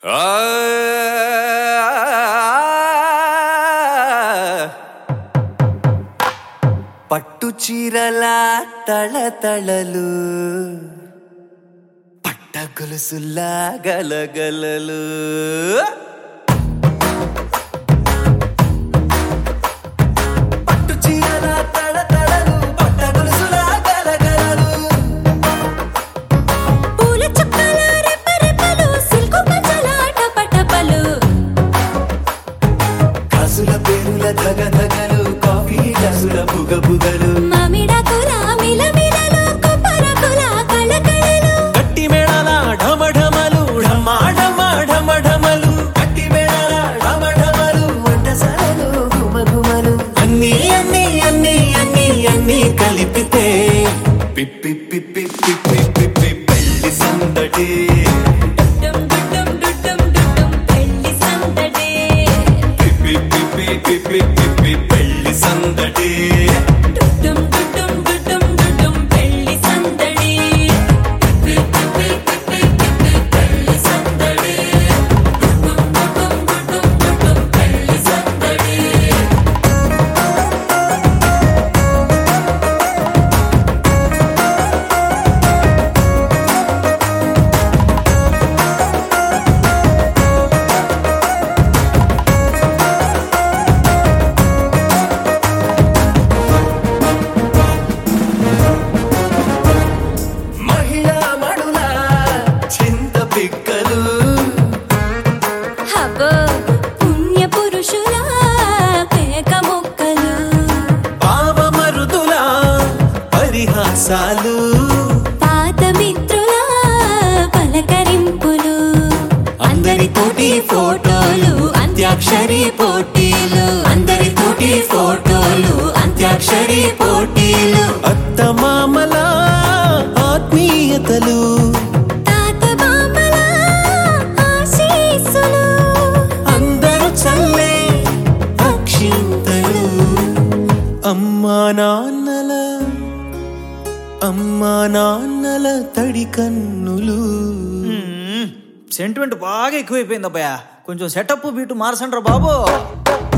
పట్టు చీరల తళతళలు పట్ట గొలుసుల్లా గలగలలు పట్టు చీరల తళతళలు పట్ట గొలుసులా గలగలలు పూల చుక్కల రెప్పరెప్పలు సిల్కు పంచల టపటపలు కాసుల పేరుల ధగధగలు కాఫీ గ్లాసుల బుగబుగలు మామిడాకుల మిలమిలలు కొబ్బరకుల కళకళలు గట్టి మేళాల ఢమఢమలు ఢమా ఢమా ఢమఢమలు గట్టి మేళాల ఢమఢమలు వంటసాలలు గుమగుమలు అన్ని అన్ని అన్ని అన్ని అన్ని కలిపితే పిప్పి పిప్పి పిప్పి పిప్పి పెళ్లి సందడి డుడ్డం డుడ్డం డుడ్డం డుడ్డం పెళ్లి సందడి పిప్పి పిప్పి పిప్పి పిప్పి పెళ్లి సందడి డుడ్డం డుడ్డం డుడ్డం డుడ్డం పెళ్లి సందడి పిప్పి పిప్పి పిప్పి పిప్పి పెళ్లి సందడి డుడ్డం డుడ్డం డుడ్డం డుడ్డం పెళ్లి సందడి మహిళా మడుల చింత పిక్కలు హబో పుణ్య పురుషుల పేక మొక్కలు పావమరుదుల పరిహాసాలు పాత మిత్రుల పలకరింపులు అందరితోటి ఫోటోలు అంత్యాక్షరి పోటీలు అందరితోటి ఫోటోలు అంత్యాక్షరి పోటీలు అత్తమామల ఆత్మీయతలు తాత బామ్మల ఆశీస్సులు అందరూ చల్లే అక్షింతలు అమ్మా నాన్నల అమ్మా నాన్నల తడి కన్నులు సెంటిమెంట్ బాగా ఎక్కువైపోయింది అబ్బాయ కొంచెం సెటప్ బీటు మార్చండ్రా బాబు